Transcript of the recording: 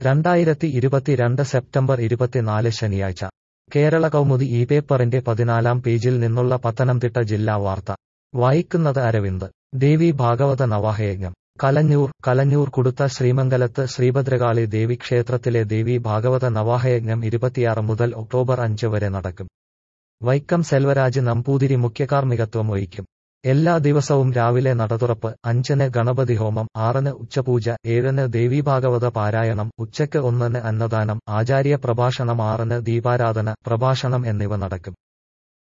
രണ്ടായിരത്തി ഇരുപത്തിരണ്ട് സെപ്റ്റംബർ ഇരുപത്തിനാല് ശനിയാഴ്ച കേരള കൗമുദി ഈ പേപ്പറിന്റെ പതിനാലാം പേജിൽ നിന്നുള്ള പത്തനംതിട്ട ജില്ലാ വാർത്ത വായിക്കുന്നത് അരവിന്ദ് ദേവി ഭാഗവത നവാഹയജ്ഞം കലഞ്ഞൂർ കലഞ്ഞൂർ കുടുത്ത ശ്രീമംഗലത്ത് ശ്രീഭദ്രകാളി ദേവി ക്ഷേത്രത്തിലെ ദേവി ഭാഗവത നവാഹയജ്ഞം ഇരുപത്തിയാറ് മുതൽ ഒക്ടോബർ അഞ്ച് വരെ നടക്കും വൈക്കം സെൽവരാജ് നമ്പൂതിരി മുഖ്യകാർമ്മികത്വം വഹിക്കും എല്ലാ ദിവസവും രാവിലെ നടതുറപ്പ് അഞ്ചിന് ഗണപതി ഹോമം ആറിന് ഉച്ചപൂജ ഏഴിന് ദേവീഭാഗവത പാരായണം ഉച്ചയ്ക്ക് ഒന്നിന് അന്നദാനം ആചാര്യ പ്രഭാഷണം ആറിന് ദീപാരാധന പ്രഭാഷണം എന്നിവ നടക്കും